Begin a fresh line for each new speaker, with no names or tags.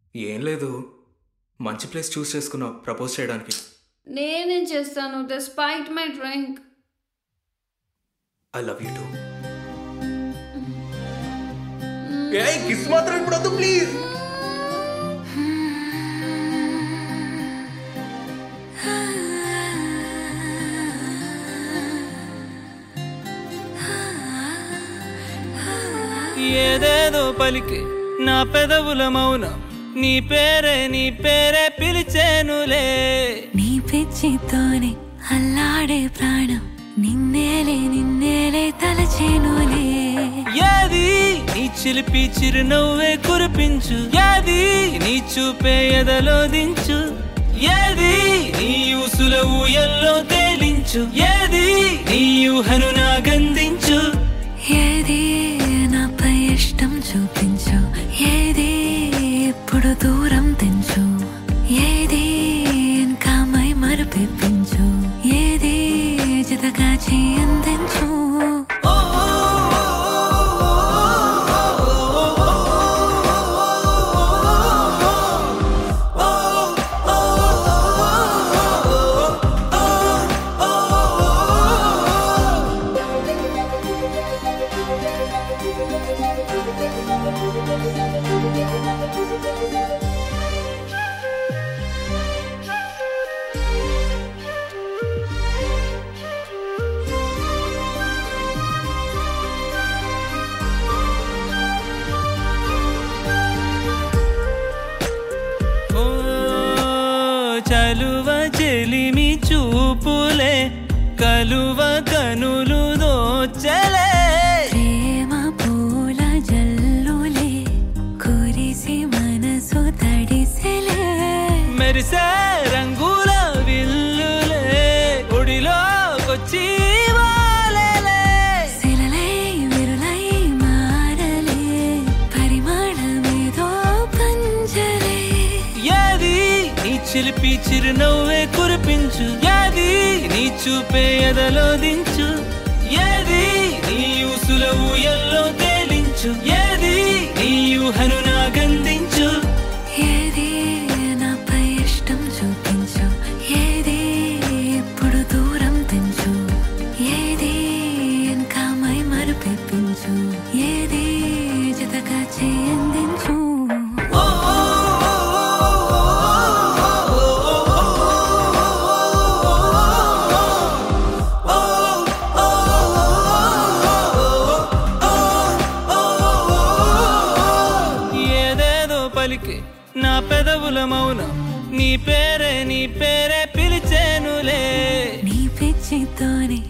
ఏం లేదు మంచి ప్లేస్ చూస్ చేసుకున్నావు ప్రపోజ్ చేయడానికి
నేనేం చేస్తాను despite my drink
I love you too
kiss మాత్రం ఇప్పుడు వద్దు ప్లీజ్
ఏదేదో పలికి నా పెదవుల మౌనం నీ పేరే నీ పేరే పిలిచేనులే
నీ పిచ్చితోనే అల్లాడే ప్రాణం నిన్నేలే నిన్నేలే తలచేనులే
ఏది నీ చిలిపి చిరునవ్వే కురిపించు ఏది నీ చూపే ఎదలో దించు ఏది నీ ఊసుల ఊయల్లో తేలించు ఏది నీ ఊహను నాగందించు
ఏది నాపై ఇష్టం చూపించు ఏది ఇప్పుడు దూరం తెంచు ఏది ఇంకా మై మరిపించు ఏది జతగా చేయందించు
ఓ చలువ చెలిమి చూపులే కలువ కనులు దోచలే
ప్రేమ పూల జల్లులే కురిసి మనసు తడిసెలే
మెరిసే రంగుల విల్లులే ఒడిలోకొచ్చి వాలేలే
శిలలై విరులై మారలే పరిమాణమేదో పంజలే
ఏది నీ చిలిపి చిరునవ్వే కురిపించు ఏది నీ చూపే ఎదలో దించు ఏది నీ ఊసుల ఊయల్లో తేలించు ఏది నీ ఊహను నాగందించు
ఏది నాపై ఇష్టం చూపించు ఏది ఇప్పుడు దూరం తెంచు ఏది ఇంకా మై మరిపించు ఏది జతగా చేయందించు
ఏదేదో పలికి నా పెదవుల మౌనం నీ పేరే నీ పేరే పిలిచేనులే
నీ పిచ్చితోనే